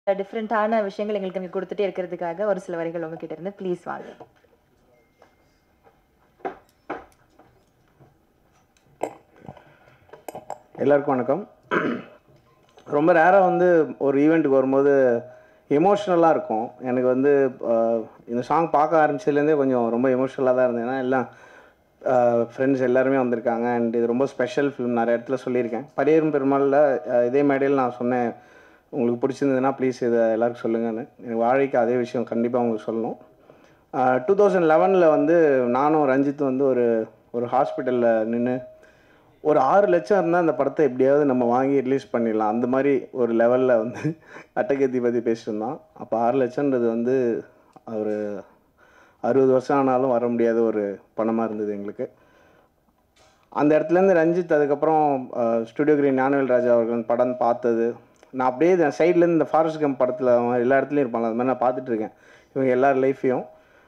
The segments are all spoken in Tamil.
டிஃப்ரெண்ட்டான விஷயங்கள் எங்களுக்கு இங்கே கொடுத்துட்டே இருக்கிறதுக்காக ஒரு சில வரிகள் உங்ககிட்ட இருந்து ப்ளீஸ் வாங்க எல்லாருக்கும் வணக்கம் ரொம்ப ரேராக வந்து ஒரு ஈவெண்ட்டுக்கு வரும்போது எமோஷ்னலாக இருக்கும் எனக்கு வந்து ஆஹ், இந்த சாங் பார்க்க ஆரம்பிச்சதுலேருந்தே கொஞ்சம் ரொம்ப எமோஷ்னலாக தான் இருந்தேன் ஏன்னா எல்லாம் ஃப்ரெண்ட்ஸ் எல்லாருமே வந்திருக்காங்க அண்ட் இது ரொம்ப ஸ்பெஷல் ஃபிலிம் நிறைய இடத்துல சொல்லியிருக்கேன் பரியரும் பெருமாளில் ஆஹ், இதே மேடையில் நான் சொன்னேன் உங்களுக்கு பிடிச்சிருந்ததுன்னா ப்ளீஸ் இதை எல்லாருக்கும் சொல்லுங்கன்னு எனக்கு வாழைக்கு அதே விஷயம் கண்டிப்பாக உங்களுக்கு சொல்லணும் டூ தௌசண்ட் லெவனில் வந்து நானும் ரஞ்சித் வந்து ஒரு ஒரு ஹாஸ்பிட்டலில் நின்று ஒரு ஆறு லட்சம் இருந்தால் அந்த படத்தை எப்படியாவது நம்ம வாங்கி ரிலீஸ் பண்ணிடலாம் அந்த மாதிரி ஒரு லெவலில் வந்து அட்டகத்தி பற்றி பேசியிருந்தோம் அப்போ ஆறு லட்சம்ன்றது வந்து ஒரு அறுபது வருஷம் ஆனாலும் வர முடியாத ஒரு பணமாக இருந்தது எங்களுக்கு அந்த இடத்துலேருந்து ரஞ்சித் அதுக்கப்புறம் ஸ்டுடியோ கிரீன் ஞானவேல் ராஜா அவர்கள் படம் பார்த்தது நான் அப்படியே சைட்லேருந்து இந்த ஃபாரஸ்ட் கம் படத்தில் எல்லா இடத்துலையும் இருப்பாங்க அது மாதிரி நான் பார்த்துட்டு இருக்கேன் இவங்க எல்லார் லைஃப்பையும்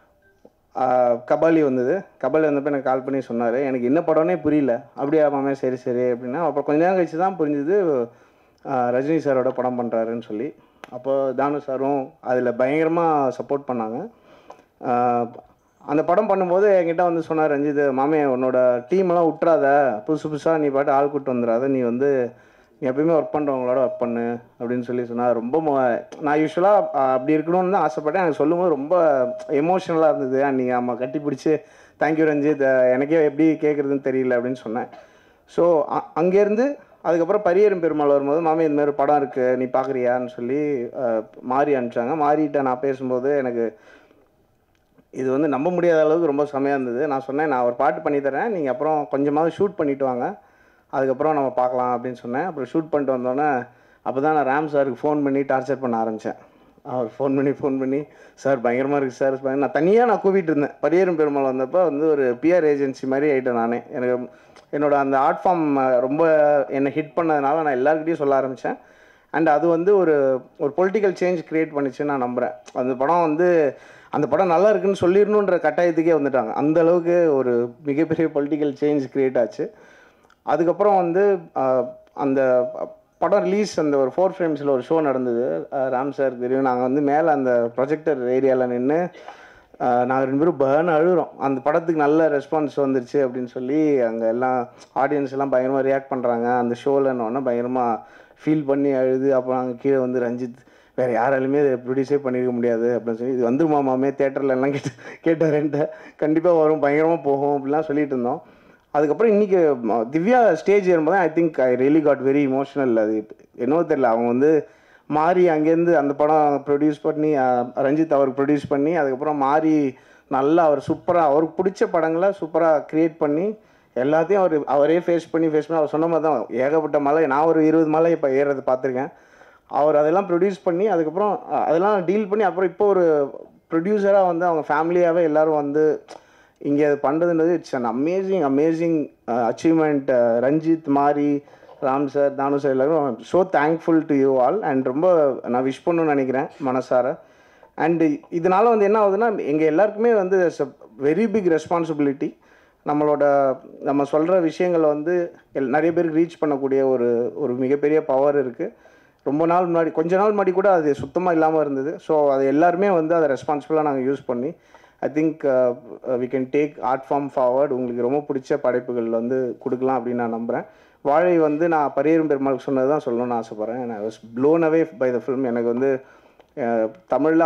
கபாலி வந்தது கபாலி வந்தப்போ எனக்கு கால் பண்ணி சொன்னார் எனக்கு என்ன படம்னே புரியல அப்படியா மாமே சரி சரி அப்படின்னா அப்புறம் கொஞ்ச நேரம் கழிச்சு தான் புரிஞ்சுது ஆஹ் ரஜினி சாரோட படம் பண்ணுறாருன்னு சொல்லி அப்போ தானு சாரும் அதில் பயங்கரமாக சப்போர்ட் பண்ணாங்க ஆஹ் அந்த படம் பண்ணும்போது என்கிட்ட வந்து சொன்னார் ரஞ்சித் மாமே உன்னோட டீமெல்லாம் விட்றாத புதுசு புதுசாக நீ பாட்டு ஆள் கூட்டு வந்துடாத நீ வந்து நீ எப்பயுமே ஒர்க் பண்ணுறவங்களோட ஒர்க் பண்ணு அப்படின்னு சொல்லி சொன்னார் ரொம்ப மொ- நான் யூஸ்வலாக அப்படி இருக்கணும்னு தான் ஆசைப்பட்டேன் எனக்கு சொல்லும்போது ரொம்ப எமோஷ்னலாக இருந்தது நீங்கள் ஆமாம் கட்டி பிடிச்சி தேங்க்யூ ரஞ்சித் அஹ் எனக்கே எப்படி கேட்குறதுன்னு தெரியல அப்படின்னு சொன்னேன் ஸோ அங்கேருந்து அதுக்கப்புறம் பரியரும் பெருமாள் வரும்போது மாமி இந்த மாதிரி ஒரு படம் இருக்குது நீ பார்க்குறியான்னு சொல்லி அஹ், மாறி அனுப்பிச்சாங்க மாறிட்ட நான் பேசும்போது எனக்கு இது வந்து நம்ப முடியாத அளவுக்கு ரொம்ப செமையாக இருந்தது நான் சொன்னேன் நான் ஒரு பாட்டு பண்ணி தரேன் நீங்கள் அப்புறம் கொஞ்சமாவது ஷூட் பண்ணிட்டு வாங்க அதுக்கப்புறம் நம்ம பார்க்கலாம் அப்படின்னு சொன்னேன் அப்புறம் ஷூட் பண்ணிட்டு வந்தோடனே அப்போ தான் நான் ராம் சாருக்கு ஃபோன் பண்ணி டார்ச்சர் பண்ண ஆரம்பித்தேன் அவர் ஃபோன் பண்ணி ஃபோன் பண்ணி சார் பயங்கரமாக இருக்குது சார் நான் தனியாக நான் கூப்பிட்டு இருந்தேன் பரியரும் பெருமாள் வந்தப்போ வந்து ஒரு பிஆர் ஏஜென்சி மாதிரி ஆகிட்டேன் நானே எனக்கு என்னோட அந்த ஆர்ட் ஃபார்ம் ரொம்ப என்னை ஹிட் பண்ணதுனால நான் எல்லாருக்கிட்டையும் சொல்ல ஆரம்பித்தேன் அண்ட் அது வந்து ஒரு ஒரு பொலிட்டிக்கல் சேஞ்ச் கிரியேட் பண்ணிச்சுன்னு நான் நம்புகிறேன் அந்த படம் வந்து அந்த படம் நல்லா இருக்குன்னு சொல்லிடணுன்ற கட்டாயத்துக்கே வந்துட்டாங்க அந்த அளவுக்கு ஒரு மிகப்பெரிய பொலிட்டிக்கல் சேஞ்ச் கிரியேட் ஆச்சு அதுக்கப்புறம் வந்து ஆஹ், அந்த படம் ரிலீஸ் அந்த ஒரு ஃபோர் ஃப்ரேம்ஸில் ஒரு ஷோ நடந்தது ஆஹ், ராம் சார் தெரியும் நாங்கள் வந்து மேலே அந்த ப்ரொஜெக்டர் ஏரியாவில் நின்று நாங்கள் ரெண்டு பேரும் பேர்ன் அழுகிறோம் அந்த படத்துக்கு நல்ல ரெஸ்பான்ஸ் வந்துருச்சு அப்படின்னு சொல்லி அங்கே எல்லாம் ஆடியன்ஸ் எல்லாம் பயங்கரமாக ரியாக்ட் பண்ணுறாங்க அந்த ஷோலன்னொன்னே பயங்கரமாக ஃபீல் பண்ணி அழுது அப்புறம் அங்கே கீழே வந்து ரஞ்சித் வேறு யாராலுமே இதை ப்ரொடியூஸே பண்ணியிருக்க முடியாது அப்படின்னு சொல்லி இது வந்துருமா மாமே தேட்டரில் எல்லாம் கேட்டு கேட்டார் என்கிட்ட கண்டிப்பாக வரும் பயங்கரமாக போகும் அப்படிலாம் சொல்லிட்டு இருந்தோம் அதுக்கப்புறம் இன்றைக்கி திவ்யா ஸ்டேஜ் ஏறும்போது I think I really got very emotional அது என்னவோ தெரியல அவங்க வந்து மாறி அங்கேருந்து அந்த படம் ப்ரொடியூஸ் பண்ணி அஹ், ரஞ்சித் அவருக்கு ப்ரொடியூஸ் பண்ணி அதுக்கப்புறம் மாறி நல்லா அவர் சூப்பராக அவருக்கு பிடிச்ச படங்களை சூப்பராக க்ரியேட் பண்ணி எல்லாத்தையும் அவர் அவரே ஃபேஸ் பண்ணி ஃபேஸ் பண்ணி அவர் சொன்ன மாதிரி தான் ஏகப்பட்ட மலை நான் ஒரு இருபது மலை இப்போ ஏறுறது பார்த்துருக்கேன் அவர் அதெல்லாம் ப்ரொடியூஸ் பண்ணி அதுக்கப்புறம் அஹ், அதெல்லாம் டீல் பண்ணி அப்புறம் இப்போ ஒரு ப்ரொடியூசராக வந்து அவங்க ஃபேமிலியாகவே எல்லாரும் வந்து இங்கே அது பண்ணுறதுன்றது it's an amazing amazing achievement Ranjith Mari Ram sir Thanu sir எல்லாரும் so thankful to you all and ரொம்ப நான் விஷ் பண்ணணும்னு நினைக்கிறேன் மனசார அண்டு இதனால வந்து என்ன ஆகுதுன்னா எங்கள் எல்லாருக்குமே வந்து வெரி பிக் ரெஸ்பான்சிபிலிட்டி நம்மளோட நம்ம சொல்கிற விஷயங்களை வந்து எல் நிறைய பேருக்கு ரீச் பண்ணக்கூடிய ஒரு ஒரு மிகப்பெரிய பவர் இருக்குது ரொம்ப நாள் முன்னாடி கொஞ்ச நாள் முன்னாடி கூட அது சுத்தமாக இல்லாமல் இருந்தது ஸோ அது எல்லாருமே வந்து அதை ரெஸ்பான்சிபிளாக நாங்கள் யூஸ் பண்ணி I think we can take art form forward உங்களுக்கு ரொம்ப பிடிச்ச படைப்புகள் வந்து கொடுக்கலாம் அப்படின்னு நான் நம்புகிறேன் வாழை வந்து நான் பரியரும் பெருமாளுக்கு சொன்னது தான் சொல்லணும்னு ஆசைப்பட்றேன் நான் was blown away by the film எனக்கு வந்து தமிழில்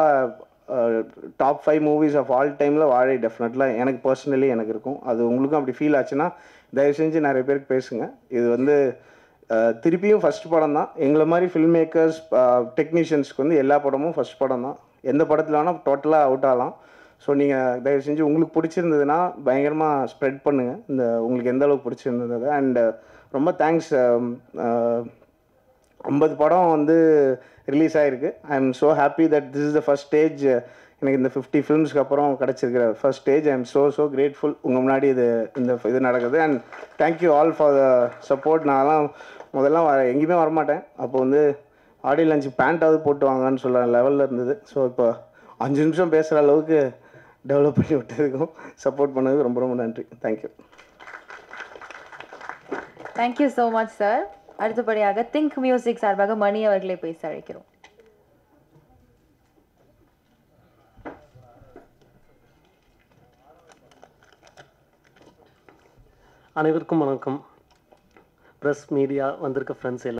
top five movies of all டைமில் வாழை டெஃபினெட்லாக எனக்கு பர்சனலி எனக்கு இருக்கும் அது உங்களுக்கும் அப்படி ஃபீல் ஆச்சுன்னா தயவு செஞ்சு நிறைய பேருக்கு பேசுங்க இது வந்து அஹ், திருப்பியும் ஃபர்ஸ்ட் படம் தான் எங்களை மாதிரி ஃபில்ம் மேக்கர்ஸ் டெக்னீஷியன்ஸ்க்கு வந்து எல்லா படமும் ஃபர்ஸ்ட் படம் தான் எந்த படத்தில் வேணால் டோட்டலாக அவுட் ஆகலாம் ஸோ நீங்கள் தயவு செஞ்சு உங்களுக்கு பிடிச்சிருந்ததுன்னா பயங்கரமாக ஸ்ப்ரெட் பண்ணுங்கள் இந்த உங்களுக்கு எந்த அளவுக்கு பிடிச்சிருந்தது அண்ட் ரொம்ப தேங்க்ஸ் ஐம்பது படம் வந்து ரிலீஸ் ஆகிருக்கு I am so happy that this is the first stage எனக்கு இந்த ஃபிஃப்டி ஃபிலிம்ஸ்க்கு அப்புறம் கிடச்சிருக்கிற first stage I am so so grateful உங்கள் முன்னாடி இது இந்த இது நடக்குது and thank you all for the support நான்லாம் முதல்ல வர- எங்கேயுமே வரமாட்டேன் அப்போ வந்து ஆடியோ லஞ்ச் பேண்ட்டாவது போட்டு வாங்கன்னு சொல்ல லெவலில் இருந்தது ஸோ இப்போ அஞ்சு நிமிஷம் பேசுகிற அளவுக்கு டெவலப் பண்ணி விட்டதுக்கும் சப்போர்ட் பண்ணதுக்கு ரொம்ப ரொம்ப நன்றி thank you thank you so much sir அடுத்தபடியாக திங்க் மியூசிக் சார்பாக மணி அவர்களை பேச அழைக்கிறோம் அனைவருக்கும் வணக்கம் ப்ரெஸ் மீடியா வந்திருக்க ஃப்ரெண்ட்ஸ் எல்லாரும்